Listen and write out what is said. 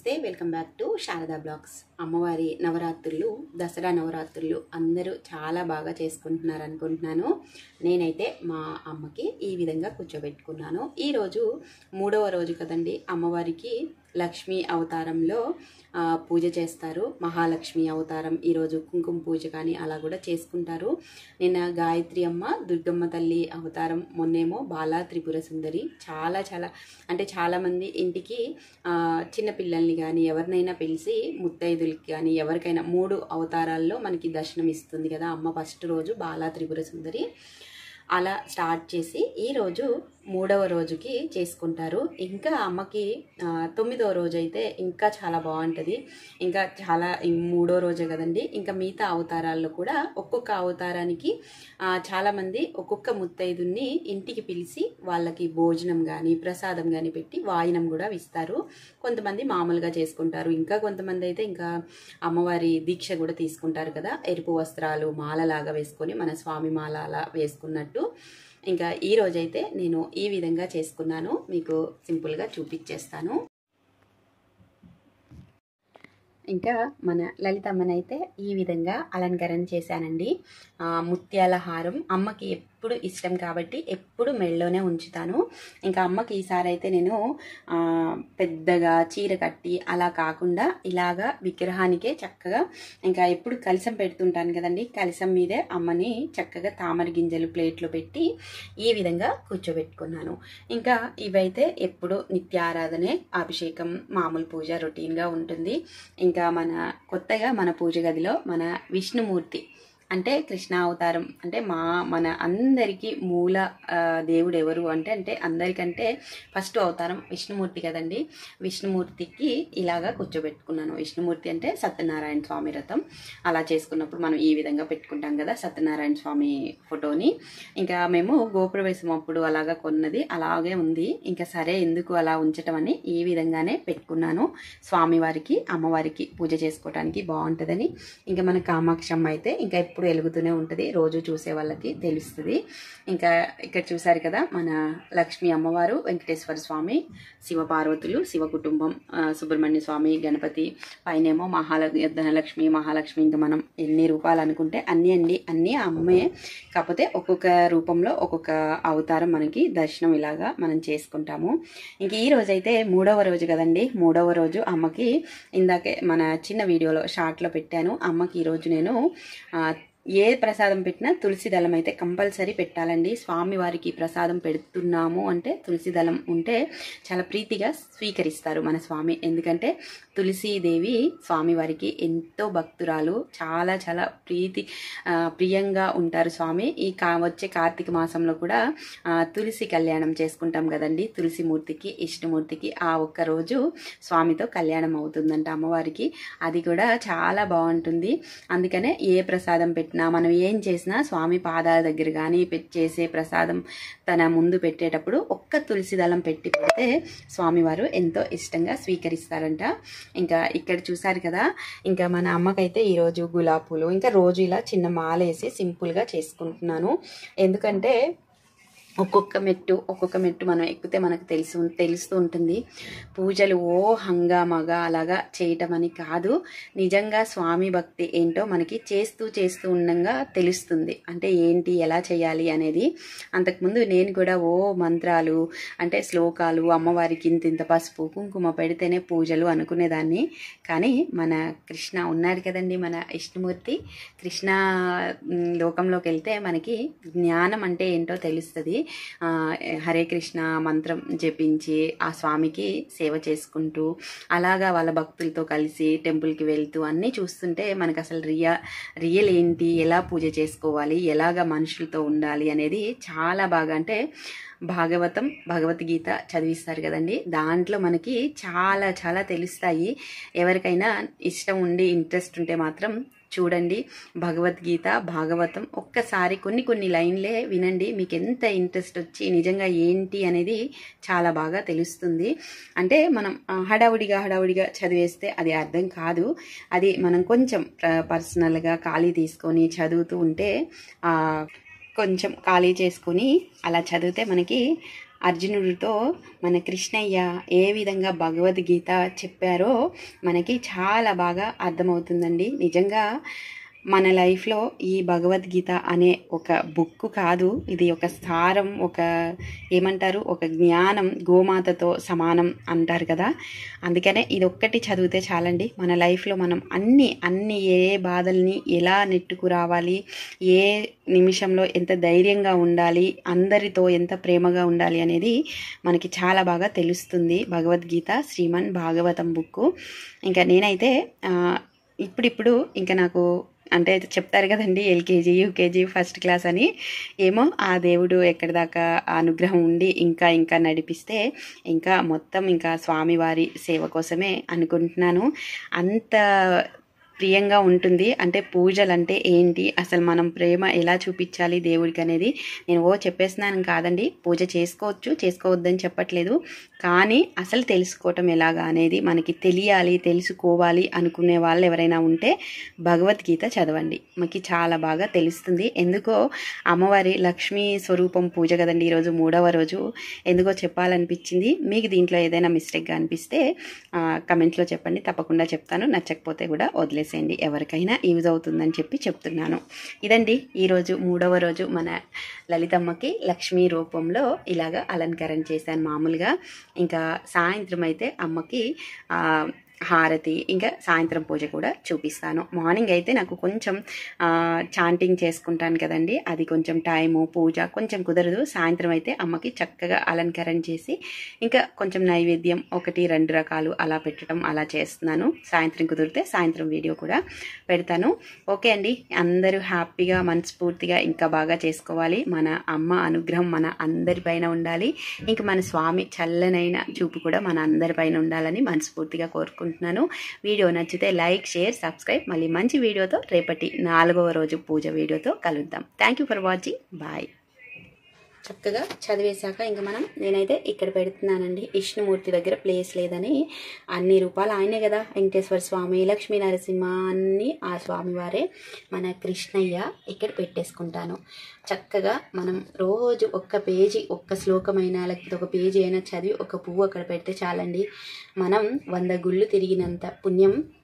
నమస్తే welcome back to Sharada blogs అమ్మవారి నవరాత్రులు దసరా నవరాత్రులు అందరూ చాలా బాగా చేసుకుంటున్నారు అనుకుంటున్నాను నేనైతే మా అమ్మకి ఈ విధంగా కూర్చోబెట్టుకున్నాను ఈరోజు మూడవ రోజు కదండి అమ్మవారికి లక్ష్మీ అవతారంలో ఆ, పూజ చేస్తారు మహాలక్ష్మి అవతారం ఈరోజు కుంకుమ పూజ కానీ అలా కూడా చేసుకుంటారు నిన్న గాయత్రి అమ్మ దుర్గమ్మ తల్లి అవతారం మొన్నేమో బాలా త్రిపుర సుందరి చాలా చాలా అంటే చాలామంది ఇంటికి ఆ, చిన్న పిల్లల్ని కానీ ఎవరినైనా పిలిచి ముత్తైదులకి కానీ ఎవరికైనా మూడు అవతారాల్లో మనకి దర్శనం ఇస్తుంది కదా అమ్మ ఫస్ట్ రోజు బాలా త్రిపుర సుందరి అలా స్టార్ట్ చేసి ఈరోజు మూడవ రోజుకి చేసుకుంటారు ఇంకా అమ్మకి ఆ, తొమ్మిదవ రోజు అయితే ఇంకా చాలా బాగుంటుంది ఇంకా చాలా ఈ మూడో రోజే కదండి ఇంకా మిగతా అవతారాల్లో కూడా ఒక్కొక్క అవతారానికి ఆ, చాలామంది ఒక్కొక్క ముత్తైదుని ఇంటికి పిలిచి వాళ్ళకి భోజనం కానీ ప్రసాదం కానీ పెట్టి వాయినం కూడా ఇస్తారు కొంతమంది మామూలుగా చేసుకుంటారు ఇంకా కొంతమంది అయితే ఇంకా అమ్మవారి దీక్ష కూడా తీసుకుంటారు కదా ఎరుపు వస్త్రాలు మాలలాగా వేసుకొని మన స్వామి మాల అలా వేసుకున్నట్టు ఇంకా ఈ రోజైతే నేను ఈ విధంగా చేసుకున్నాను మీకు సింపుల్గా చూపించేస్తాను ఇంకా మన లలితమ్మనైతే ఈ విధంగా అలంకరణ చేశానండి ఆ, ముత్యాల హారం అమ్మకి ఎప్పుడు ఇష్టం కాబట్టి ఎప్పుడు మెళ్ళలోనే ఉంచుతాను ఇంకా అమ్మకి ఈసారి అయితే నేను ఆ, పెద్దగా చీర కట్టి అలా కాకుండా ఇలాగా విగ్రహానికే చక్కగా ఇంకా ఎప్పుడు కలసం పెడుతుంటాను కదండి కలసం మీదే అమ్మని చక్కగా తామర గింజలు ప్లేట్లో పెట్టి ఈ విధంగా కూర్చోబెట్టుకున్నాను ఇంకా ఇవైతే ఎప్పుడు నిత్యారాధనే అభిషేకం మామూలు పూజ రొటీన్గా ఉంటుంది ఇంకా మన కొత్తగా మన పూజ గదిలో మన విష్ణుమూర్తి అంటే కృష్ణ అవతారం అంటే మా మన అందరికీ మూల ఆ, దేవుడు ఎవరు అంటే అంటే అందరికంటే ఫస్ట్ అవతారం విష్ణుమూర్తి కదండి విష్ణుమూర్తికి ఇలాగా కూర్చోబెట్టుకున్నాను విష్ణుమూర్తి అంటే సత్యనారాయణ స్వామి రథం అలా చేసుకున్నప్పుడు మనం ఈ విధంగా పెట్టుకుంటాం కదా సత్యనారాయణ స్వామి ఫోటోని ఇంకా మేము గోప్రవేశం అప్పుడు అలాగా కొన్నది అలాగే ఉంది ఇంకా సరే ఎందుకు అలా ఉంచటం అని ఈ విధంగానే పెట్టుకున్నాను స్వామివారికి అమ్మవారికి పూజ చేసుకోవడానికి బాగుంటుందని ఇంకా మన కామాక్షమ్మ అయితే ఇంకా ఎప్పుడు వెలుగుతూనే ఉంటుంది రోజు చూసే వాళ్ళకి తెలుస్తుంది ఇంకా ఇక్కడ చూసారు కదా మన లక్ష్మీ అమ్మవారు వెంకటేశ్వర స్వామి శివ పార్వతులు శివ కుటుంబం ఆ, సుబ్రహ్మణ్య స్వామి గణపతి పైనేమో మహాల ధనలక్ష్మి మహాలక్ష్మి ఇంకా మనం ఎన్ని రూపాలు అనుకుంటే అన్ని అండి అన్నీ అమ్మే కాకపోతే ఒక్కొక్క రూపంలో ఒక్కొక్క అవతారం మనకి దర్శనం ఇలాగా మనం చేసుకుంటాము ఇంక ఈ రోజు అయితే మూడవ రోజు కదండి మూడవ రోజు అమ్మకి ఇందాకే మన చిన్న వీడియోలో షార్ట్లో పెట్టాను అమ్మకి ఈరోజు నేను ఆ, ఏ ప్రసాదం పెట్టినా తులసి దళం అయితే కంపల్సరీ పెట్టాలండి స్వామి వారికి ప్రసాదం పెడుతున్నాము అంటే తులసి దళం ఉంటే చాలా ప్రీతిగా స్వీకరిస్తారు మన స్వామి ఎందుకంటే తులసీదేవి స్వామివారికి ఎంతో భక్తురాలు చాలా చాలా ప్రీతి ఆ, ప్రియంగా ఉంటారు స్వామి ఈ కా వచ్చే కార్తీక మాసంలో కూడా ఆ, తులసి కళ్యాణం చేసుకుంటాం కదండి తులసి మూర్తికి ఇష్టమూర్తికి ఆ ఒక్క రోజు స్వామితో కళ్యాణం అవుతుందంట అమ్మవారికి అది కూడా చాలా బాగుంటుంది అందుకనే ఏ ప్రసాదం పెట్టినా మనం ఏం చేసినా స్వామి పాదాల దగ్గర కానీ చేసే ప్రసాదం తన ముందు పెట్టేటప్పుడు ఒక్క తులసి దళం పెట్టి పెడితే స్వామివారు ఎంతో ఇష్టంగా స్వీకరిస్తారంట ఇంకా ఇక్కడ చూసారు కదా ఇంకా మన అమ్మకైతే ఈరోజు గులాబ్ పూలు ఇంకా రోజు ఇలా చిన్న మాల వేసి సింపుల్గా చేసుకుంటున్నాను ఎందుకంటే ఒక్కొక్క మెట్టు ఒక్కొక్క మెట్టు మనం ఎక్కితే మనకు తెలుసు తెలుస్తూ ఉంటుంది పూజలు ఓ హంగామాగా అలాగా చేయటం అని కాదు నిజంగా స్వామి భక్తి ఏంటో మనకి చేస్తూ చేస్తూ ఉండగా తెలుస్తుంది అంటే ఏంటి ఎలా చేయాలి అనేది అంతకుముందు నేను కూడా ఓ మంత్రాలు అంటే శ్లోకాలు అమ్మవారికి ఇంత ఇంత పసుపు కుంకుమ పెడితేనే పూజలు అనుకునేదాన్ని కానీ మన కృష్ణ ఉన్నారు కదండి మన విష్ణుమూర్తి కృష్ణ మ్, లోకంలోకి వెళ్తే మనకి జ్ఞానం అంటే ఏంటో తెలుస్తుంది ఆ, హరే కృష్ణ మంత్రం జపించి ఆ స్వామికి సేవ చేసుకుంటూ అలాగా వాళ్ళ భక్తులతో కలిసి టెంపుల్కి వెళ్తూ అన్నీ చూస్తుంటే మనకు అసలు రియా రియల్ ఏంటి ఎలా పూజ చేసుకోవాలి ఎలాగ మనుషులతో ఉండాలి అనేది చాలా బాగా అంటే భాగవతం భగవద్గీత చదివిస్తారు కదండి దాంట్లో మనకి చాలా చాలా తెలుస్తాయి ఎవరికైనా ఇష్టం ఉండి ఇంట్రెస్ట్ ఉంటే మాత్రం చూడండి భగవద్గీత భాగవతం ఒక్కసారి కొన్ని కొన్ని లైన్లే వినండి మీకు ఎంత ఇంట్రెస్ట్ వచ్చి నిజంగా ఏంటి అనేది చాలా బాగా తెలుస్తుంది అంటే మనం ఆ, హడావుడిగా హడావుడిగా చదివేస్తే అది అర్థం కాదు అది మనం కొంచెం పర్సనల్గా ఖాళీ తీసుకొని చదువుతూ ఉంటే ఆ, కొంచెం ఖాళీ చేసుకొని అలా చదివితే మనకి అర్జునుడితో మన కృష్ణయ్య ఏ విధంగా భగవద్గీత చెప్పారో మనకి చాలా బాగా అర్థమవుతుందండి నిజంగా మన లైఫ్లో ఈ భగవద్గీత అనే ఒక బుక్ కాదు ఇది ఒక సారం ఒక ఏమంటారు ఒక జ్ఞానం గోమాతతో సమానం అంటారు కదా అందుకనే ఇది ఒక్కటి చదివితే చాలండి మన లైఫ్లో మనం అన్ని అన్ని ఏ బాధల్ని ఎలా నెట్టుకు రావాలి ఏ నిమిషంలో ఎంత ధైర్యంగా ఉండాలి అందరితో ఎంత ప్రేమగా ఉండాలి అనేది మనకి చాలా బాగా తెలుస్తుంది భగవద్గీత శ్రీమన్ భాగవతం బుక్ ఇంకా నేనైతే ఆ, ఇప్పుడిప్పుడు ఇంకా నాకు అంటే చెప్తారు కదండి ఎల్కేజీ యూకేజీ ఫస్ట్ క్లాస్ అని ఏమో ఆ దేవుడు ఎక్కడి దాకా ఆ అనుగ్రహం ఉండి ఇంకా ఇంకా నడిపిస్తే ఇంకా మొత్తం ఇంకా స్వామివారి సేవ కోసమే అనుకుంటున్నాను అంత ప్రియంగా ఉంటుంది అంటే పూజలు అంటే ఏంటి అసలు మనం ప్రేమ ఎలా చూపించాలి దేవుడికి అనేది నేను ఓ చెప్పేస్తున్నాను కాదండి పూజ చేసుకోవచ్చు చేసుకోవద్దని చెప్పట్లేదు కానీ అసలు తెలుసుకోవటం ఎలాగా అనేది మనకి తెలియాలి తెలుసుకోవాలి అనుకునే వాళ్ళు ఎవరైనా ఉంటే భగవద్గీత చదవండి మనకి చాలా బాగా తెలుస్తుంది ఎందుకో అమ్మవారి లక్ష్మీ స్వరూపం పూజ కదండి ఈరోజు మూడవ రోజు ఎందుకో చెప్పాలనిపించింది మీకు దీంట్లో ఏదైనా మిస్టేక్గా అనిపిస్తే ఆ, కమెంట్లో చెప్పండి తప్పకుండా చెప్తాను నచ్చకపోతే కూడా వదిలేసేయండి ఎవరికైనా యూజ్ అవుతుందని చెప్పి చెప్తున్నాను ఇదండి ఈరోజు మూడవ రోజు మన లలితమ్మకి లక్ష్మీ రూపంలో ఇలాగ అలంకరణ చేశాను మామూలుగా ఇంకా సాయంత్రం అయితే అమ్మకి ఆ, హారతి ఇంకా సాయంత్రం పూజ కూడా చూపిస్తాను మార్నింగ్ అయితే నాకు కొంచెం చాంటింగ్ చేసుకుంటాను కదండి అది కొంచెం టైము పూజ కొంచెం కుదరదు సాయంత్రం అయితే అమ్మకి చక్కగా అలంకరణ చేసి ఇంకా కొంచెం నైవేద్యం ఒకటి రెండు రకాలు అలా పెట్టడం అలా చేస్తున్నాను సాయంత్రం కుదిరితే సాయంత్రం వీడియో కూడా పెడతాను ఓకే అండి అందరూ హ్యాపీగా మనస్ఫూర్తిగా ఇంకా బాగా చేసుకోవాలి మన అమ్మ అనుగ్రహం మన అందరిపైన ఉండాలి ఇంకా మన స్వామి చల్లనైన చూపు కూడా మన అందరిపైన ఉండాలని మనస్ఫూర్తిగా కోరుకుంటున్నాను వీడియో నచ్చితే లైక్ షేర్ సబ్స్క్రైబ్ మళ్ళీ మంచి వీడియోతో రేపటి నాలుగవ రోజు పూజ వీడియోతో కలుద్దాం thank you for watching bye చక్కగా చదివేశాక ఇంకా మనం నేనైతే ఇక్కడ పెడుతున్నానండి విష్ణుమూర్తి దగ్గర ప్లేస్ లేదని అన్ని రూపాయలు ఆయనే కదా వెంకటేశ్వర స్వామి లక్ష్మీ నరసింహ అన్ని ఆ స్వామివారే మన కృష్ణయ్య ఇక్కడ పెట్టేసుకుంటాను చక్కగా మనం రోజు ఒక్క పేజీ ఒక్క శ్లోకమైనా లేకపోతే ఒక పేజీ అయినా చదివి ఒక పువ్వు అక్కడ పెడితే చాలండి మనం వంద గుళ్ళు తిరిగినంత పుణ్యం